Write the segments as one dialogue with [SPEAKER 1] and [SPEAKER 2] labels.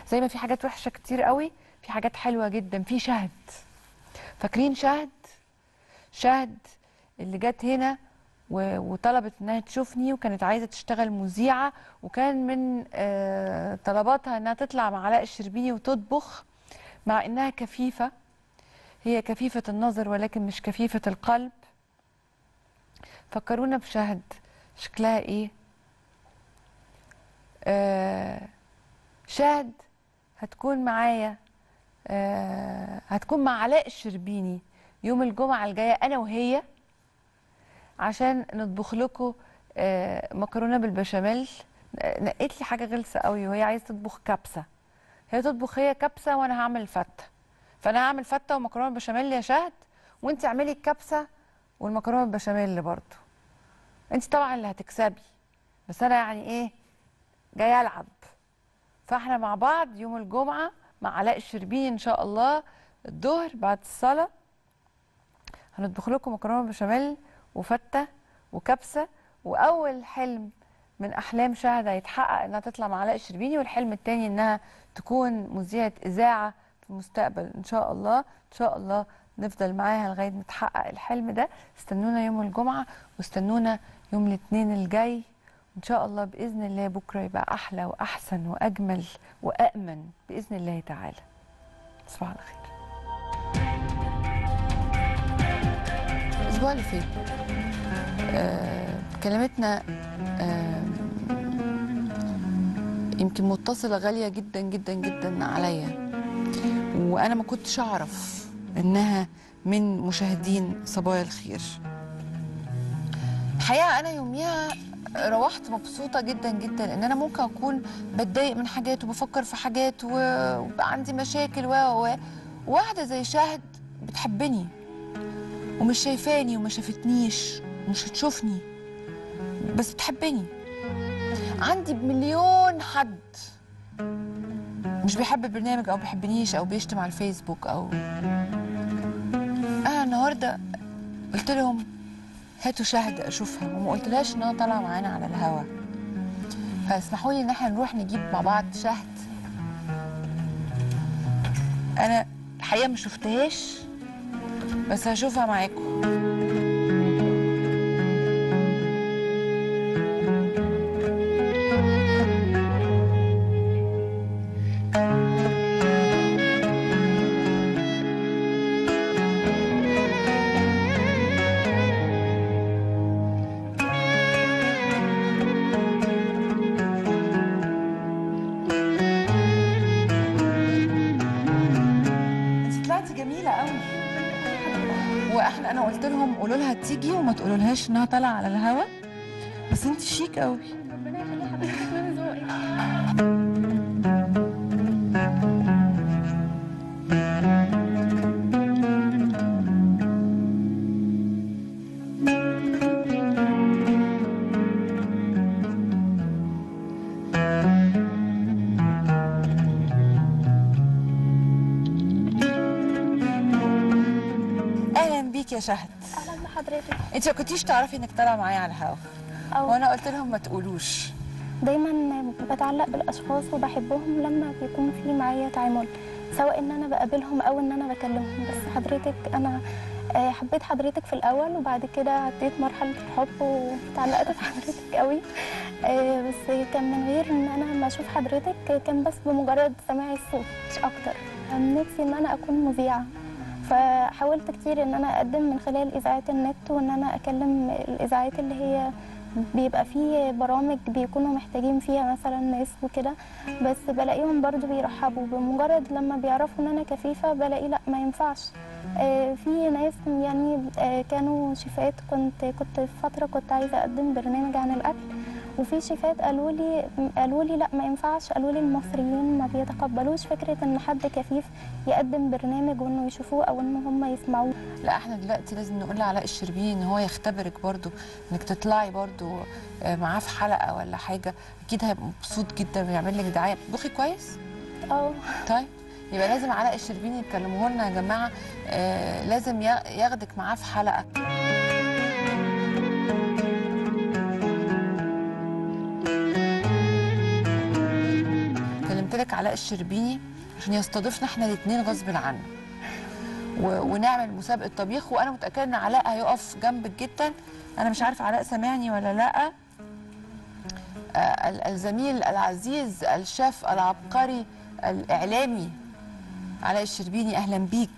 [SPEAKER 1] زي ما في حاجات وحشه كتير قوي في حاجات حلوه جدا في شهد فاكرين شهد شهد اللي جت هنا و- وطلبت انها تشوفني وكانت عايزه تشتغل مذيعه وكان من آه، طلباتها انها تطلع مع علاء الشربيني وتطبخ مع انها كفيفه هي كفيفه النظر ولكن مش كفيفه القلب فكرونا بشهد شكلها ايه آه شهد هتكون معايا آه هتكون مع علاء الشربيني يوم الجمعة الجاية أنا وهي عشان نطبخ لكم آه مكرونة بالبشاميل آه، نقيت لي حاجة غلسة قوي وهي عايزة تطبخ كبسة هي تطبخ هي كبسة وأنا هعمل فتة فأنا هعمل فتة ومكرونة بالبشاميل يا شهد وأنت اعملي الكبسة والمكرونة بالبشاميل برضه أنت طبعا اللي هتكسبي بس أنا يعني إيه جاية ألعب فاحنا مع بعض يوم الجمعة مع علاء الشربيني إن شاء الله الظهر بعد الصلاة هنطبخ لكم مكرونة بشاميل وفتة وكبسة وأول حلم من أحلام شهد هيتحقق إنها تطلع مع علاء الشربيني والحلم التاني إنها تكون مذيعة إذاعة في المستقبل إن شاء الله إن شاء الله نفضل معاها لغاية ما تحقق الحلم ده استنونا يوم الجمعة واستنونا يوم الاثنين الجاي ان شاء الله باذن الله بكره يبقى احلى واحسن واجمل وامن باذن الله تعالى تصبحوا على خير الاسبوع اللي فات آه كلمتنا آه يمكن متصله غاليه جدا جدا جدا عليا وانا ما كنتش اعرف انها من مشاهدين صبايا الخير الحقيقه انا يوميها روحت مبسوطه جدا جدا ان انا ممكن اكون بتضايق من حاجات وبفكر في حاجات و- وبقى عندي مشاكل و و واحده زي شهد بتحبني ومش شايفاني وما شافتنيش ومش هتشوفني بس بتحبني عندي مليون حد مش بيحب البرنامج او بيحبنيش او بيشتم على الفيسبوك او انا النهارده قلت لهم هاتوا شهد اشوفها وما قلتلهاش انها طالعه معانا على الهوا فاسمحوا لي ان احنا نروح نجيب مع بعض شهد انا الحقيقه ما شفتهاش بس هشوفها معاكم انت طلعتي جميله قوي واحنا انا قلت لهم قولوا لها تيجي وما تقولوا لهاش انها طالعه على الهوا بس انت شيك قوي
[SPEAKER 2] ربنا يخلي حضرتك من ذوقك
[SPEAKER 1] اهلا بيك يا شهد
[SPEAKER 2] اهلا بحضرتك
[SPEAKER 1] انت ما كنتيش تعرفي انك طالعه معايا على الهوا
[SPEAKER 2] او
[SPEAKER 1] وانا قلت لهم ما تقولوش
[SPEAKER 2] دايما بتعلق بالاشخاص وبحبهم لما بيكون في معايا تعامل سواء ان انا بقابلهم او ان انا بكلمهم بس حضرتك انا آه، حبيت حضرتك في الاول وبعد كده عديت مرحله الحب وتعلقت بحضرتك قوي آه، بس كان من غير ان انا ما اشوف حضرتك كان بس بمجرد سماع الصوت مش اكتر كان نفسي ان انا اكون مذيعه فحاولت كتير ان انا اقدم من خلال اذاعات النت وان انا اكلم الاذاعات اللي هي بيبقى فيه برامج بيكونوا محتاجين فيها مثلا ناس وكده بس بلاقيهم برضو بيرحبوا بمجرد لما بيعرفوا ان انا كفيفه بلاقي لا ما ينفعش آه، في ناس يعني آه، كانوا شيفات كنت كنت في فتره كنت عايزه اقدم برنامج عن الاكل وفي شيفات قالوا لي قالوا لي لا ما ينفعش قالوا لي المصريين ما بيتقبلوش فكره ان حد كفيف يقدم برنامج وانه يشوفوه او ان هم يسمعوه
[SPEAKER 1] لا احنا دلوقتي لازم نقول لعلاء الشربيني ان هو يختبرك برضو انك تطلعي برضو آه، معاه في حلقه ولا حاجه اكيد هيبقى مبسوط جدا ويعمل لك دعايه بتطبخي كويس
[SPEAKER 2] اه
[SPEAKER 1] طيب يبقى لازم علاء الشربيني يتكلموا لنا يا جماعه آه لازم يا- ياخدك معاه في حلقه كلمت لك لك علاء الشربيني عشان يستضيفنا احنا الاثنين غصب عنه و... ونعمل مسابقه طبيخ وانا متاكده ان علاء هيقف جنبك جدا انا مش عارفه علاء سامعني ولا لا آه، ال- الزميل العزيز الشيف العبقري الاعلامي علاء الشربيني اهلا بيك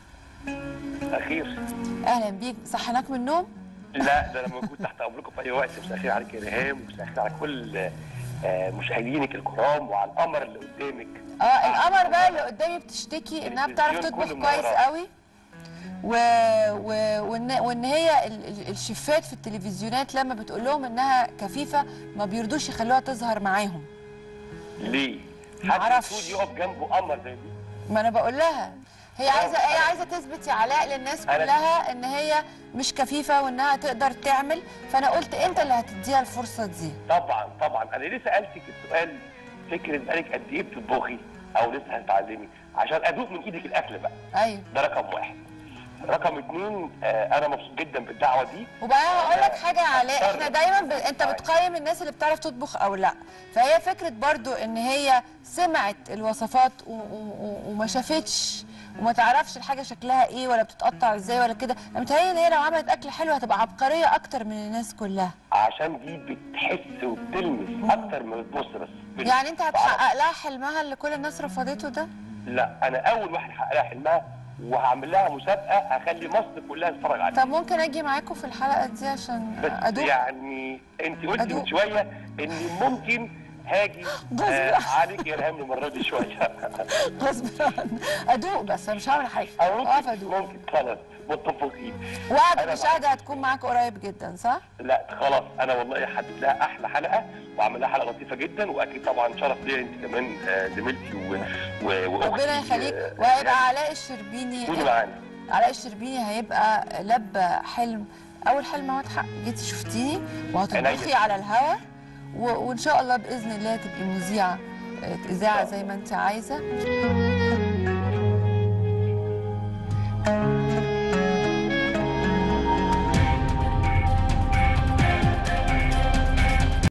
[SPEAKER 3] اخير
[SPEAKER 1] اهلا بيك صحناك من النوم
[SPEAKER 3] لا ده انا موجود تحت امركم في اي وقت مساء الخير عليك يا ريهام ومساء الخير على كل آه، مشاهدينك الكرام وعلى القمر اللي قدامك
[SPEAKER 1] اه القمر بقى اللي قدامي بتشتكي انها بتعرف
[SPEAKER 3] التلفزيون
[SPEAKER 1] تطبخ
[SPEAKER 3] كله
[SPEAKER 1] كويس
[SPEAKER 3] منورات.
[SPEAKER 1] قوي و... و... وان وان هي ال- ال- الشيفات في التلفزيونات لما بتقول لهم انها كفيفه ما بيرضوش يخلوها تظهر معاهم
[SPEAKER 3] ليه؟
[SPEAKER 1] معرفش.
[SPEAKER 3] حد المفروض يقف جنبه قمر زي دي
[SPEAKER 1] ما انا بقول لها هي عايزه هي عايزه تثبت يا علاء للناس
[SPEAKER 3] أنا-
[SPEAKER 1] كلها ان هي مش كفيفه وانها تقدر تعمل فانا قلت انت اللي هتديها الفرصه دي
[SPEAKER 3] طبعا طبعا انا ليه سالتك السؤال فكره بقالك قد ايه بتطبخي او لسه هتتعلمي عشان ادوق من ايدك الاكل بقى
[SPEAKER 1] ايوه
[SPEAKER 3] ده رقم واحد رقم اتنين آه انا مبسوط جدا بالدعوه دي
[SPEAKER 1] وبعدين هقول لك حاجه يا علاء
[SPEAKER 3] أتفرج.
[SPEAKER 1] احنا دايما ب... انت
[SPEAKER 3] أيوة.
[SPEAKER 1] بتقيم الناس اللي بتعرف تطبخ او لا فهي فكره برضو ان هي سمعت الوصفات و... و... و- وما شافتش وما تعرفش الحاجه شكلها ايه ولا بتتقطع ازاي ولا كده انا متهيألي ان هي لو عملت اكل حلو هتبقى عبقريه اكتر من الناس كلها
[SPEAKER 3] عشان دي بتحس وبتلمس اكتر ما بتبص بس بال-
[SPEAKER 1] يعني انت
[SPEAKER 3] بعرف.
[SPEAKER 1] هتحقق لها حلمها اللي كل الناس رفضته ده
[SPEAKER 3] لا انا اول واحد هحقق لها حلمها وهعمل لها مسابقه هخلي مصر كلها تتفرج عليها
[SPEAKER 1] طب ممكن اجي معاكم في الحلقه دي عشان
[SPEAKER 3] بس
[SPEAKER 1] ادوق
[SPEAKER 3] يعني انت قلتي
[SPEAKER 1] أدوق.
[SPEAKER 3] من شويه اني ممكن هاجي
[SPEAKER 1] غصب
[SPEAKER 3] آه عليك يا ريهام المره دي شويه
[SPEAKER 1] غصب عني. ادوق بس انا مش هعمل حاجه
[SPEAKER 3] او
[SPEAKER 1] اقف
[SPEAKER 3] ممكن
[SPEAKER 1] ادوق
[SPEAKER 3] ممكن خلاص متفقين
[SPEAKER 1] وعد
[SPEAKER 3] أنا
[SPEAKER 1] المشاهده هتكون معاك قريب جدا صح؟
[SPEAKER 3] لا خلاص انا والله حدد لها احلى حلقه واعمل لها حلقه لطيفه جدا واكيد طبعا شرف ليا انت كمان آه، زميلتي و... و... واختي
[SPEAKER 1] ربنا يخليك
[SPEAKER 3] آه،
[SPEAKER 1] وهيبقى علاء الشربيني
[SPEAKER 3] كوني معانا
[SPEAKER 1] علاء الشربيني هيبقى لبى حلم اول حلم اهو اتحقق جيتي شفتيني وهتطبخي
[SPEAKER 3] عينيا.
[SPEAKER 1] على الهوا و... وان شاء الله باذن الله تبقي مذيعه آه، اذاعه زي ما انت عايزه